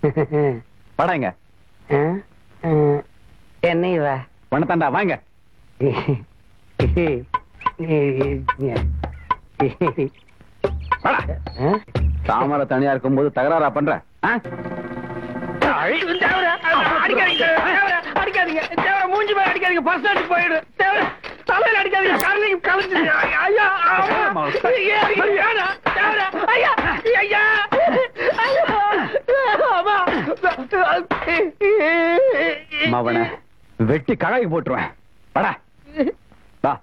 படாங்க என்ன இவ வணத்தாண்டா வாங்க வாடா. தாமரை தனியா இருக்கும்போது தகராறா பண்ற ஆ? அடிக்காதீங்க தேவரை, அடிக்காதீங்க தேவரை, மூஞ்சி மேல அடிக்காதீங்க பஸ் ஸ்டாண்டுக்கு போயிடு தேவரை, தலையில அடிக்காதீங்க கரணையும் கலைஞ்சிருச்சு ஐயா ஆமா. ஐயா, ஐயா, தேவரை, ஐயா ஐயா ஐயா ஆமா. மவனை வெட்டி கழகி போட்டுருவேன் வாடா வா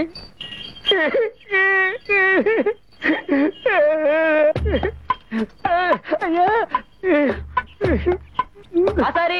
ஐயா ஆசாரி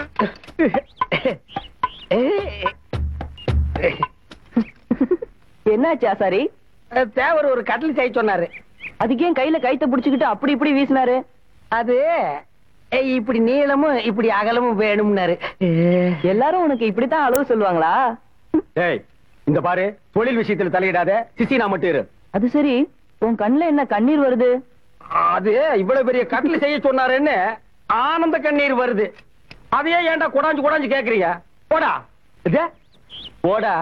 என்னாச்சு ஆசாரி தேவர் ஒரு கட்டில் செய்ய சொன்னாரு அதுக்கு ஏன் கையில கைத்த புடிச்சுக்கிட்டு அப்படி இப்படி வீசினாரு அது ஏய், இப்படி நீளமும் இப்படி அகலமும் வேணும்னாரு எல்லாரும் உனக்கு இப்படித்தான் அளவு சொல்லுவாங்களா ஏய் இந்த பாரு தொழில் விஷயத்துல தலையிடாத சிசினா மட்டும் இரு அது சரி உன் கண்ணுல என்ன கண்ணீர் வருது அது இவ்வளவு பெரிய கட்டில் செய்ய சொன்னாருன்னு ஆனந்த கண்ணீர் வருது அதையே ஏன்டா குடாஞ்சு குடாஞ்சு கேக்குறீங்க போடா இது போடா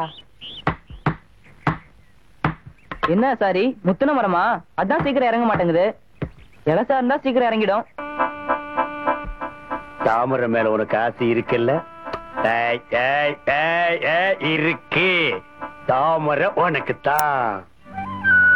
என்ன ஆசாரி முத்துன மரமா அதான் சீக்கிரம் இறங்க மாட்டேங்குது இலசா இருந்தா சீக்கிரம் இறங்கிடும் தாமரை மேல உனக்கு ஆசை இருக்குல்ல ஏய், ஏய், ஏய், ஏய், இருக்கு தாமரை உனக்கு தான்